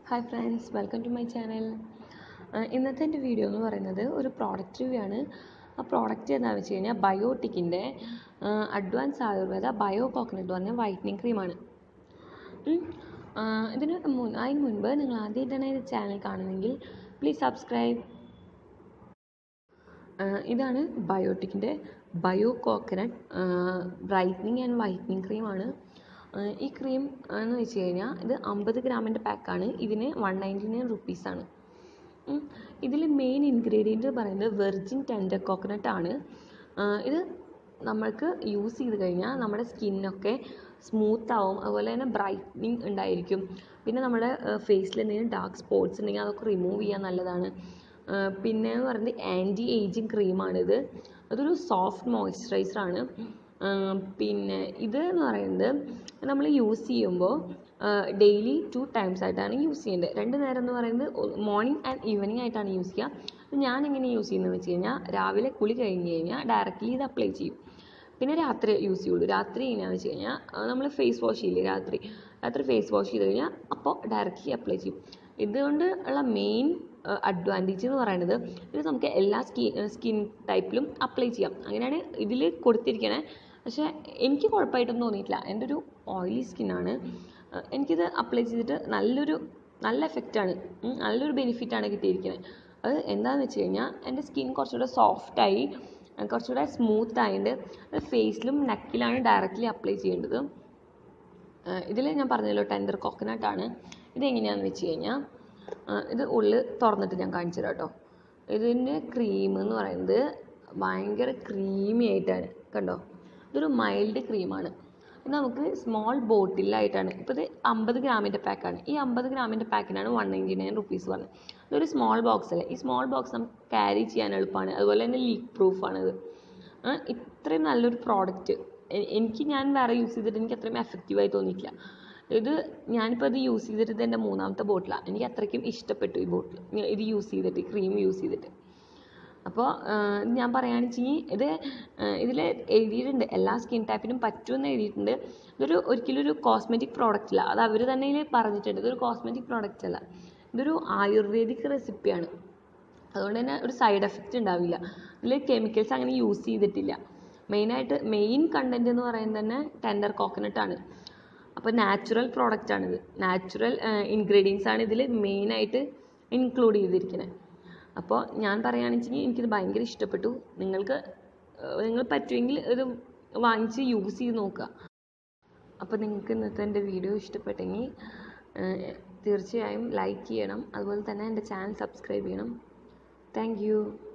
Hi friends welcome to my channel ഇന്നത്തെ എൻ്റെ video എന്ന് പറയുന്നത് ഒരു പ്രോഡക്റ്റ് റിവ്യൂ ആണ് ആ പ്രോഡക്റ്റ് എന്താണെന്ന് വെച്ച് കഴിഞ്ഞാൽ ബയോട്ടിക്കിൻ്റെ അഡ്വാൻസ് ആയുർവേദ ബയോ കോക്കനട്ട് പറഞ്ഞ വൈറ്റനിങ് ക്രീമാണ് ഉം. ആ, ഇതിന് മുൻ അതിന് മുൻപ് നിങ്ങൾ ആദ്യമായിട്ടാണ് ഈ ചാനൽ കാണുന്നതെങ്കിൽ പ്ലീസ് സബ്സ്ക്രൈബ് ഇതാണ് ബയോട്ടിക്കിൻ്റെ bio coconut brightening and whitening ക്രീമാണ് ഈ ക്രീം എന്ന് വെച്ച് കഴിഞ്ഞാൽ ഇത് അമ്പത് ഗ്രാമിൻ്റെ പാക്കാണ് ഇതിന് വൺ നയൻറ്റി നയൻ റുപ്പീസാണ് ഇതിൽ മെയിൻ ഇൻഗ്രീഡിയൻറ്റ് പറയുന്നത് വെർജിൻ ടെൻഡർ കോക്കനട്ട് ആണ് ആ, ഇത് നമ്മൾക്ക് യൂസ് ചെയ്ത് കഴിഞ്ഞാൽ നമ്മുടെ സ്കിന്നൊക്കെ സ്മൂത്ത് ആവും അതുപോലെ തന്നെ ബ്രൈറ്റനിങ് ഉണ്ടായിരിക്കും പിന്നെ നമ്മുടെ ഫേസിൽ എന്തെങ്കിലും ഡാർക്ക് സ്പോട്ട്സ് ഉണ്ടെങ്കിൽ അതൊക്കെ റിമൂവ് ചെയ്യാൻ നല്ലതാണ് ആ, പിന്നെ എന്ന് പറയുന്നത് ആൻറ്റി ഏജിങ് ക്രീമാണിത് അതൊരു സോഫ്റ്റ് മോയ്സ്ചറൈസറാണ് പിന്നെ ഇത് എന്ന് പറയുന്നത് നമ്മൾ യൂസ് ചെയ്യുമ്പോൾ ഡെയിലി ടു ടൈംസ് ആയിട്ടാണ് യൂസ് ചെയ്യേണ്ടത് രണ്ട് നേരം എന്ന് പറയുന്നത് മോർണിംഗ് ആൻഡ് ഈവനിങ് ആയിട്ടാണ് യൂസ് ചെയ്യുക ഞാൻ എങ്ങനെ യൂസ് ചെയ്യുന്നത് വെച്ച് കഴിഞ്ഞാൽ രാവിലെ കുളി കഴിഞ്ഞ് കഴിഞ്ഞാൽ ഡയറക്റ്റ്ലി ഇത് അപ്ലൈ ചെയ്യും പിന്നെ രാത്രി യൂസ് ചെയ്യുള്ളൂ രാത്രി എങ്ങനെയാണെന്ന് വെച്ച് കഴിഞ്ഞാൽ നമ്മൾ ഫേസ് വാഷ് ചെയ്യില്ലേ രാത്രി രാത്രി ഫേസ് വാഷ് ചെയ്ത് കഴിഞ്ഞാൽ അപ്പോൾ ഡയറക്റ്റ്ലി അപ്ലൈ ചെയ്യും ഇതുകൊണ്ട് ഉള്ള മെയിൻ അഡ്വാൻറ്റേജ് എന്ന് പറയുന്നത് ഇത് നമുക്ക് എല്ലാ സ്കിൻ സ്കിൻ ടൈപ്പിലും അപ്ലൈ ചെയ്യാം അങ്ങനെയാണ് ഇതിൽ കൊടുത്തിരിക്കണേ പക്ഷേ എനിക്ക് കുഴപ്പമായിട്ടൊന്നും തോന്നിയിട്ടില്ല എൻ്റെ ഒരു ഓയിലി സ്കിന്നാണ് എനിക്കിത് അപ്ലൈ ചെയ്തിട്ട് നല്ലൊരു നല്ല എഫക്റ്റാണ് നല്ലൊരു ബെനിഫിറ്റാണ് കിട്ടിയിരിക്കുന്നത് അത് എന്താണെന്ന് വെച്ച് കഴിഞ്ഞാൽ എൻ്റെ സ്കിൻ കുറച്ചുകൂടെ സോഫ്റ്റായി കുറച്ചുകൂടെ സ്മൂത്ത് ആയിട്ട് അത് ഫേസിലും നെക്കിലാണ് ഡയറക്റ്റ്ലി അപ്ലൈ ചെയ്യേണ്ടത് ഇതിൽ ഞാൻ പറഞ്ഞല്ലോ ടെൻഡർ കോക്കനട്ടാണ് ഇതെങ്ങനെയാണെന്ന് വെച്ച് കഴിഞ്ഞാൽ ഇത് ഉള്ളിൽ തുറന്നിട്ട് ഞാൻ കാണിച്ചു തരാം കേട്ടോ ഇതിൻ്റെ ക്രീം എന്ന് പറയുന്നത് ഭയങ്കര ക്രീമി ആയിട്ടാണ് കണ്ടോ ഇതൊരു മൈൽഡ് ക്രീമാണ് ഇത് നമുക്ക് സ്മോൾ ബോട്ടിലായിട്ടാണ് ഇപ്പോൾ ഇത് അമ്പത് ഗ്രാമിൻ്റെ പാക്കാണ് ഈ അമ്പത് ഗ്രാമിൻ്റെ പാക്കിനാണ് വൺ നയൻറ്റി നയൻ റുപ്പീസ് പറഞ്ഞത് ഇതൊരു സ്മോൾ ബോക്സ് അല്ലേ ഈ സ്മോൾ ബോക്സ് നമുക്ക് ക്യാരി ചെയ്യാൻ എളുപ്പമാണ് അതുപോലെ തന്നെ ലീക്ക് പ്രൂഫാണിത് ആ, ഇത്രയും നല്ലൊരു പ്രോഡക്റ്റ് എനിക്ക് ഞാൻ വേറെ യൂസ് ചെയ്തിട്ട് എനിക്ക് അത്രയും എഫക്റ്റീവായി തോന്നിയിട്ടില്ല ഇത് ഞാനിപ്പോൾ ഇത് യൂസ് ചെയ്തിട്ട് ഇത് എൻ്റെ മൂന്നാമത്തെ ബോട്ടിലാണ് എനിക്ക് അത്രയ്ക്കും ഇഷ്ടപ്പെട്ടു ഈ ബോട്ടിൽ ഇത് യൂസ് ചെയ്തിട്ട് ക്രീം യൂസ് ചെയ്തിട്ട് അപ്പോൾ ഞാൻ പറയുകയാണെന്ന് വെച്ചെങ്കിൽ ഇത് ഇതിൽ എഴുതിയിട്ടുണ്ട് എല്ലാ സ്കിൻ ടൈപ്പിനും പറ്റുമെന്ന് എഴുതിയിട്ടുണ്ട് ഇതൊരു ഒരിക്കലും ഒരു കോസ്മെറ്റിക് പ്രോഡക്റ്റ് അല്ല അത് അവർ തന്നെ ഇതിൽ പറഞ്ഞിട്ടുണ്ട് ഇതൊരു കോസ്മെറ്റിക് പ്രോഡക്റ്റ് അല്ല ഇതൊരു ആയുർവേദിക് റെസിപ്പിയാണ് അതുകൊണ്ട് തന്നെ ഒരു സൈഡ് എഫക്റ്റ് ഉണ്ടാവില്ല ഇതിൽ കെമിക്കൽസ് അങ്ങനെ യൂസ് ചെയ്തിട്ടില്ല മെയിനായിട്ട് മെയിൻ കണ്ടൻറ്റ് എന്ന് പറയുന്നത് തന്നെ ടെൻഡർ കോക്കനട്ട് ആണ് അപ്പോൾ നാച്ചുറൽ പ്രോഡക്റ്റ് ആണിത് നാച്ചുറൽ ഇൻഗ്രീഡിയൻസ് ആണ് ഇതിൽ മെയിനായിട്ട് ഇൻക്ലൂഡ് ചെയ്തിരിക്കുന്നത് അപ്പോൾ ഞാൻ പറയുകയാണെന്ന് വെച്ചെങ്കിൽ എനിക്കിത് ഭയങ്കര ഇഷ്ടപ്പെട്ടു നിങ്ങൾക്ക് ഏഹ് നിങ്ങൾ പറ്റുമെങ്കിൽ ഇത് വാങ്ങിച്ച് യൂസ് ചെയ്ത് നോക്കുക അപ്പോൾ നിങ്ങൾക്ക് ഇന്നത്തെ എൻ്റെ വീഡിയോ ഇഷ്ടപ്പെട്ടെങ്കിൽ ഏഹ് തീർച്ചയായും ലൈക്ക് ചെയ്യണം അതുപോലെ തന്നെ എൻ്റെ ചാനൽ സബ്സ്ക്രൈബ് ചെയ്യണം താങ്ക് യു